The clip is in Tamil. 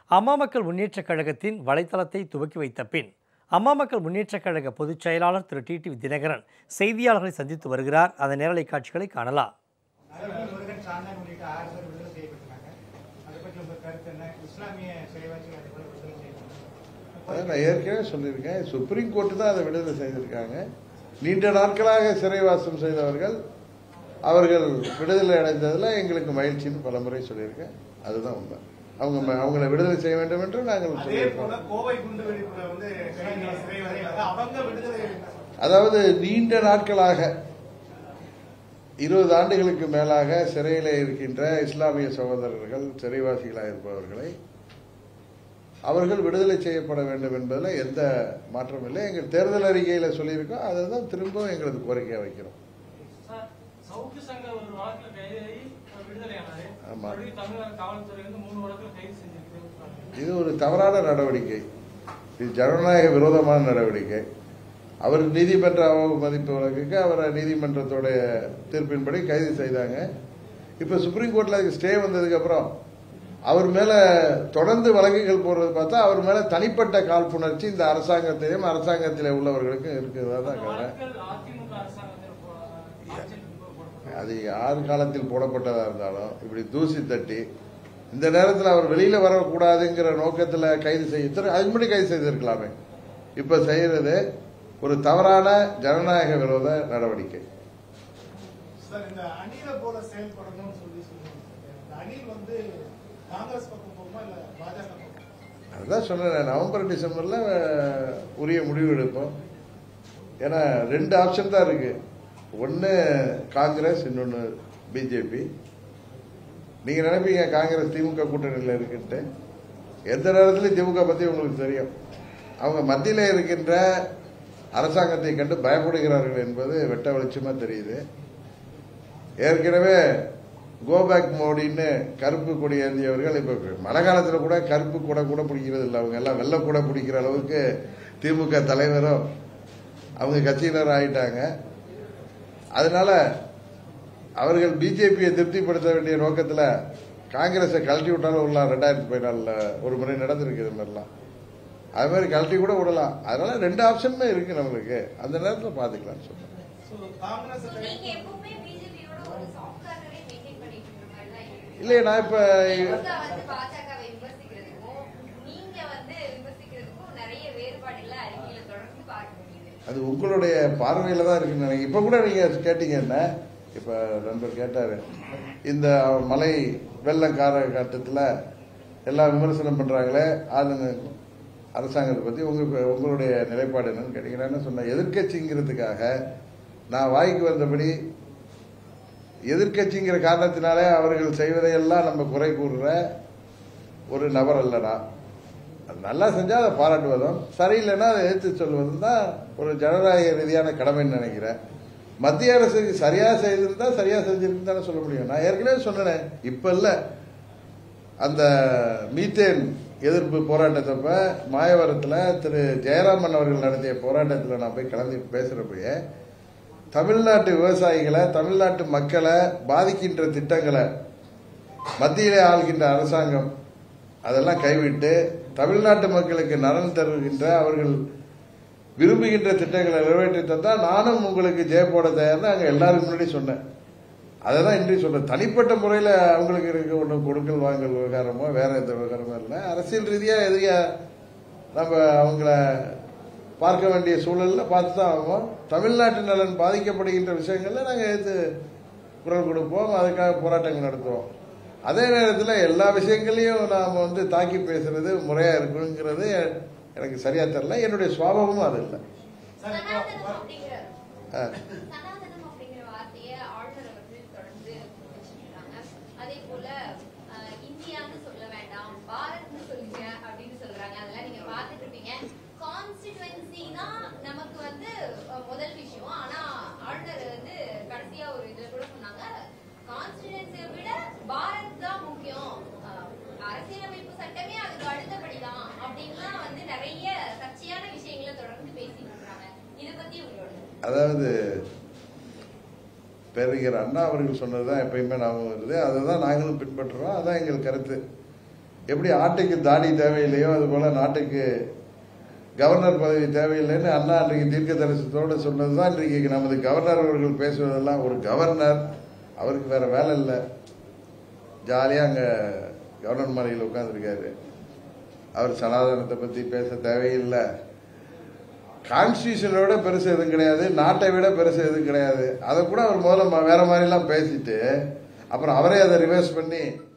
அம்மா மக்கள் முன்னேற்றக் கழகத்தின் வலைத்தளத்தை துவக்கி வைத்த பின் அம்மா மக்கள் முன்னேற்றக் கழக பொதுச் செயலாளர் திரு டிடிவி தினகரன் செய்தியாளர்களை சந்தித்து வருகிறார் அதன் நேரலை காட்சிகளை காணலாம் அதாவது முருகன் சாந்தன் உள்ளிட்ட ஆறு பேர் விடுதலை செய்யப்பட்டிருக்காங்க அதை பற்றி உங்க கருத்து என்ன இஸ்லாமிய சிறைவாசிகள் அதை போல விடுதலை செய்யப்பட்டாங்க அதை நான் ஏற்கனவே சொல்லியிருக்கேன் சுப்ரீம் கோர்ட்டு தான் அதை விடுதலை செய்திருக்காங்க நீண்ட நாட்களாக சிறைவாசம் செய்தவர்கள் அவர்கள் விடுதலை அடைந்ததில் எங்களுக்கு மகிழ்ச்சின்னு பல முறை சொல்லியிருக்கேன் அதுதான் உண்மை அவங்க ம- அவங்களை விடுதலை செய்ய வேண்டும் என்று நாங்கள் அதே சொல்லியிருக்கோம் போல கோவை குண்டு வெடிப்புல வந்து இஸ்லாமிய சிறைவாசிகள் அவங்க விடுதலை அதாவது நீண்ட நாட்களாக இருபது ஆண்டுகளுக்கு மேலாக சிறையில் இருக்கின்ற இஸ்லாமிய சகோதரர்கள் சிறைவாசிகளாக இருப்பவர்களை அவர்கள் விடுதலை செய்யப்பட வேண்டும் என்பதில் எந்த மாற்றமும் இல்லை எங்கள் தேர்தல் அறிக்கையில் சொல்லியிருக்கோம் அதை தான் திரும்பவும் எங்களது கோரிக்கையை வைக்கிறோம் சார், சவுக்கு சங்கர் ஒரு வழக்குல கைதாகி விடுதலையானாரு ஆமா. மறுபடியும் தமிழக காவல்துறை வந்து மூணு வழக்குல கைது செஞ்சிருக்கு இது ஒரு தவறான நடவடிக்கை இது ஜனநாயக விரோதமான நடவடிக்கை அவர் நீதிமன்ற அவமதிப்பு வழக்குக்கு அவரை நீதிமன்றத்தோடைய தீர்ப்பின்படி கைது செய்தாங்க இப்போ சுப்ரீம் கோர்ட்டில் அதுக்கு ஸ்டே வந்ததுக்கு அப்புறம் அவர் மேல தொடர்ந்து வழக்குகள் போடுறது பார்த்தா அவர் மேல தனிப்பட்ட காழ்ப்புணர்ச்சி இந்த அரசாங்கத்திலையும் அரசாங்கத்தில் உள்ளவர்களுக்கும் இருக்கிறதா தான் அந்த காரணம் வழக்குகள் அதிமுக அரசாங்கத்தில் போ- ஆட்சியில் போடப்பட்டது. அது யார் காலத்தில் போடப்பட்டதா இருந்தாலும் இப்படி தூசி தட்டி இந்த நேரத்தில் அவர் வெளியில வரக்கூடாதுங்கிற நோக்கத்தில் கைது செய்ய இத்தனை- அதுக்கு முன்னாடி கைது செய்திருக்கலாமே இப்ப செய்யறது ஒரு தவறான ஜனநாயக விரோத நடவடிக்கை சார் இந்த அணில போல செயல்படணும்னு சொல்லி சொல்லுவாங்க இந்த அணில் வந்து காங்கிரஸ் பக்கம் போகுமா இல்ல பாஜக பக்கம் அதுதான் சொன்னேன் நவம்பர் டிசம்பர்ல அஹ், உரிய முடிவு எடுப்போம் ஏன்னா ரெண்டு ஆப்ஷன் தான் இருக்கு ஒன்று காங்கிரஸ் இன்னொன்று பிஜேபி நீங்க நினைப்பீங்க காங்கிரஸ் திமுக கூட்டணியில் இருக்குன்ட்டு எந்த நேரத்திலும் திமுக பத்தி உங்களுக்கு தெரியும் அவங்க மத்தியில் இருக்கின்ற அரசாங்கத்தை கண்டு பயப்படுகிறார்கள் என்பது வெட்ட வெளிச்சமா தெரியுது ஏற்கனவே கோபேக் மோடின்னு கருப்பு கொடி ஏந்தியவர்கள் இப்ப மழை காலத்துல கூட கருப்பு கூட கூட பிடிக்கிறது இல்லை அவங்க எல்லாம் வெள்ளை கூட பிடிக்கிற அளவுக்கு திமுக தலைவரும் அவங்க கட்சியினர் ஆயிட்டாங்க அதனால அவர்கள் பிஜேபியை திருப்திப்படுத்த வேண்டிய நோக்கத்துல காங்கிரஸை கழட்டி விட்டாலும் விடலாம் ரெண்டாயிரத்தி பதினாலுல ஒரு முறை நடந்திருக்கு இது மாதிரிலாம் அது மாதிரி கழட்டி கூட விடலாம் அதனால ரெண்டு ஆப்ஷனுமே இருக்கு நம்மளுக்கு அந்த நேரத்தில் பார்த்துக்கலாம்னு சொல்றேன் ஸோ காங்கிரஸ் நீங்க எப்பவுமே பிஜேபியோட ஒரு சாஃப்ட் கார்னரே மெயின்டைன் பண்ணிட்டு இருக்க மாதிரி தான் இருக்கு இல்லையே நான் இப்ப திமுக வந்து பாஜகவை விமர்சிக்கிறதுக்கும் நீங்க வந்து விமர்சிக்கிறதுக்கும் நிறைய வேறுபாடுகளை அறிக்கையில தொடர்ந்து பார்க்க முடியுது அது உங்களுடைய பார்வையில தான் இருக்குன்னு நினைக்கிறேன் இப்ப கூட நீங்க கேட்டீங்க என்ன இப்ப நண்பர் கேட்டாரு இந்த மலை வெள்ளம் காலகட்டத்தில் எல்லாம் விமர்சனம் பண்றாங்களே ஆளுங்க அரசாங்கத்தை பத்தி உங்க உங்களுடைய நிலைப்பாடு என்னன்னு கேட்டீங்க நான் என்ன சொன்னேன் எதிர்க்கட்சிங்கிறதுக்காக நான் வாய்க்கு வந்தபடி எதிர்க்கட்சிங்கிற காரணத்தினாலே அவர்கள் செய்வதையெல்லாம் நம்ம குறை கூறுற ஒரு நபர் அல்லடா அது நல்லா செஞ்சா அதை பாராட்டுவதும் சரியில்லைன்னா அதை எதிர்த்து சொல்வதும் தான் ஒரு ஜனநாயக ரீதியான கடமைன்னு நினைக்கிறேன் மத்திய அரசுக்கு சரியா செய்திருந்தா சரியா செஞ்சிருக்குன்னு தானே சொல்ல முடியும் நான் ஏற்கனவே சொன்னேன் இப்ப இல்ல அந்த மீத்தேன் எதிர்ப்பு போராட்டத்தப்ப மாயவரத்துல திரு ஜெயராமன் அவர்கள் நடத்திய போராட்டத்தில் நான் போய் கலந்து பேசுறப்பயே தமிழ்நாட்டு விவசாயிகளை தமிழ்நாட்டு மக்களை பாதிக்கின்ற திட்டங்களை மத்தியிலே ஆள்கின்ற அரசாங்கம் அதெல்லாம் கைவிட்டு தமிழ்நாட்டு மக்களுக்கு நலன் தருகின்ற அவர்கள் விரும்புகின்ற திட்டங்களை நிறைவேற்றி தந்தா நானும் உங்களுக்கு ஜெய போட தயார்னு அங்க எல்லாரும் முன்னாடி சொன்னேன் அதை தான் இன்றைக்கு சொல்றேன் தனிப்பட்ட முறையில் அவங்களுக்கு இருக்க ஒன்றும் கொடுக்கல் வாங்கல் விவகாரமோ வேற எந்த விவகாரமோ இல்லை அரசியல் ரீதியாக எதிரியா நம்ம அவங்கள பார்க்க வேண்டிய சூழல்ல பார்த்து தான் ஆகும் தமிழ்நாட்டு நலன் பாதிக்கப்படுகின்ற விஷயங்கள்ல நாங்கள் எதிர்த்து குரல் கொடுப்போம் அதுக்காக போராட்டங்கள் நடத்துவோம் அதே நேரத்தில் எல்லா விஷயங்களையும் நாம் வந்து தாக்கி பேசுறது முறையா இருக்கணுங்கிறது எனக்கு சரியா தெரியல என்னுடைய சுவாபமும் அது இல்லை சனாதனம் அப்படிங்கிற ஆ. சனாதனம் அப்படிங்கிற வார்த்தையை ஆளுநர் அவர்கள் தொடர்ந்து வச்சுட்டு இருக்காங்க அதே போல அஹ், இந்தியான்னு சொல்ல வேண்டாம் பாரத்னு சொல்லுங்க அப்படின்னு சொல்றாங்க அதெல்லாம் நீங்க பார்த்துட்டு இருப்பீங்க கான்ஸ்டிடுவன்சி தான் நமக்கு வந்து அஹ், முதல் விஷயம் ஆனா ஆளுநர் வந்து கடைசியா ஒரு இதுல கூட சொன்னாங்க கான்ஸ்டிடுவன்சியை விட பாரத் தான் முக்கியம் அஹ், அரசியலமைப்பு சட்டமே அதுக்கு அடுத்தபடிதான் அப்படின்லாம் வந்து நிறைய சர்ச்சையான விஷயங்களை தொடர்ந்து பேசிட்டு இருக்காங்க இத பத்தி உங்களோட அதாவது பேரறிஞர் அண்ணா அவர்கள் சொன்னதுதான் எப்பயுமே ஞாபகம் வருது அதை தான் நாங்களும் பின்பற்றுறோம் அதான் எங்கள் கருத்து எப்படி ஆட்டுக்கு தாடி தேவையில்லையோ அது போல நாட்டுக்கு கவர்னர் பதவி தேவையில்லைன்னு அண்ணா அன்றைக்கு தீர்க்க தரிசனத்தோடு சொன்னது தான் இன்றைக்கு நமது கவர்னர் அவர்கள் பேசுவதெல்லாம் ஒரு கவர்னர் அவருக்கு வேற வேலை இல்லை ஜாலியாக அங்கே கவர்னர் மாளிகையில் உட்காந்துருக்காரு அவர் சனாதனத்தை பற்றி பேச தேவையில்லை கான்ஸ்டியூஷனோட பெருசு எதுவும் கிடையாது நாட்டை விட பெருசு எதுவும் கிடையாது அதை கூட அவர் முதல்ல ம- வேற மாதிரிலாம் பேசிட்டு அப்புறம் அவரே அதை ரிவர்ஸ் பண்ணி